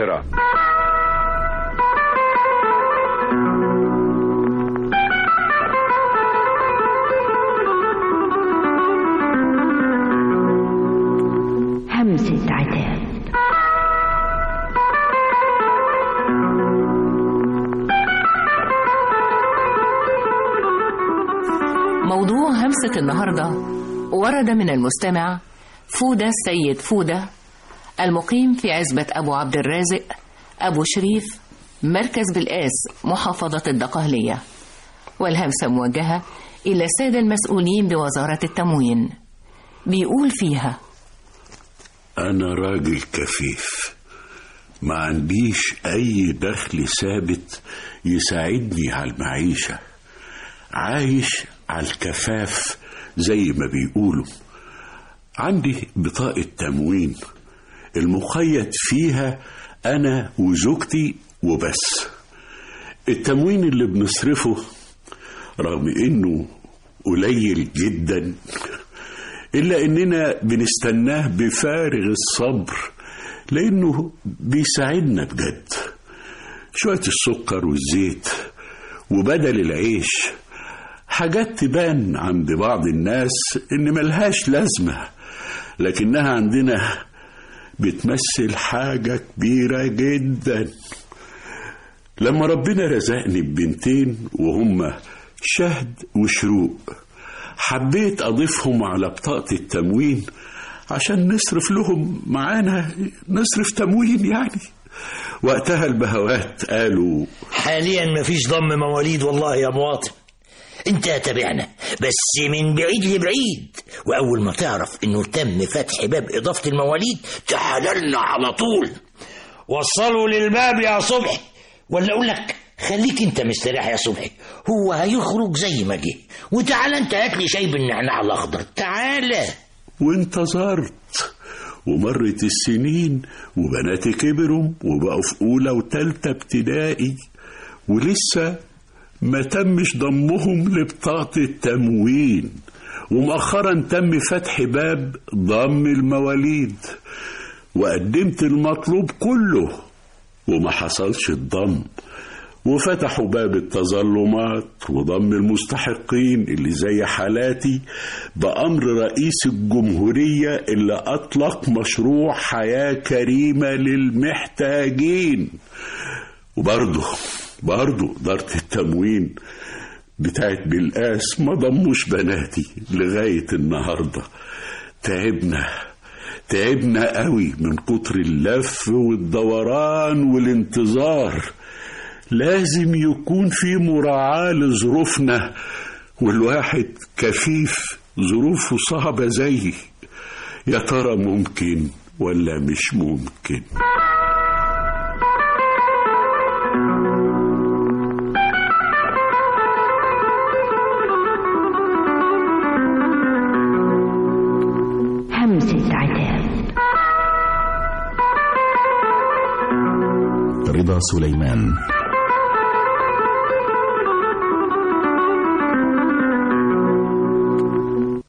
القاهرة همسة عتاب موضوع همسة النهاردة ورد من المستمع فودة السيد فودة المقيم في عزبة أبو عبد الرازق أبو شريف مركز بالقاس محافظة الدقهلية والهمسة موجهة إلى السادة المسؤولين بوزارة التموين بيقول فيها أنا راجل كفيف ما عنديش أي دخل ثابت يساعدني على المعيشة عايش على الكفاف زي ما بيقولوا عندي بطاقة تموين المقيد فيها أنا وزوجتي وبس التموين اللي بنصرفه رغم إنه قليل جدا إلا إننا بنستناه بفارغ الصبر لأنه بيساعدنا بجد شوية السكر والزيت وبدل العيش حاجات تبان عند بعض الناس إن ملهاش لازمة لكنها عندنا بتمثل حاجة كبيرة جدا لما ربنا رزقني ببنتين وهما شهد وشروق حبيت أضيفهم على بطاقة التموين عشان نصرف لهم معانا نصرف تموين يعني وقتها البهوات قالوا حاليا مفيش ضم مواليد والله يا مواطن انت تابعنا بس من بعيد لبعيد واول ما تعرف انه تم فتح باب اضافه المواليد تعاللنا على طول وصلوا للباب يا صبحي ولا اقول لك خليك انت مستريح يا صبحي هو هيخرج زي ما جه وتعالى انت هات لي شاي بالنعناع الاخضر تعالى وانتظرت ومرت السنين وبناتي كبروا وبقوا في أولى وتالتة ابتدائي ولسه ما تمش ضمهم لبطاقة التموين ومؤخرا تم فتح باب ضم المواليد وقدمت المطلوب كله وما حصلش الضم وفتحوا باب التظلمات وضم المستحقين اللي زي حالاتي بأمر رئيس الجمهورية اللي أطلق مشروع حياة كريمة للمحتاجين وبرضه برضه إدارة التموين بتاعت بالقاس ما ضموش بناتي لغاية النهاردة تعبنا تعبنا قوي من كتر اللف والدوران والانتظار لازم يكون في مراعاة لظروفنا والواحد كفيف ظروفه صعبة زي يا ترى ممكن ولا مش ممكن همسة عتاب رضا سليمان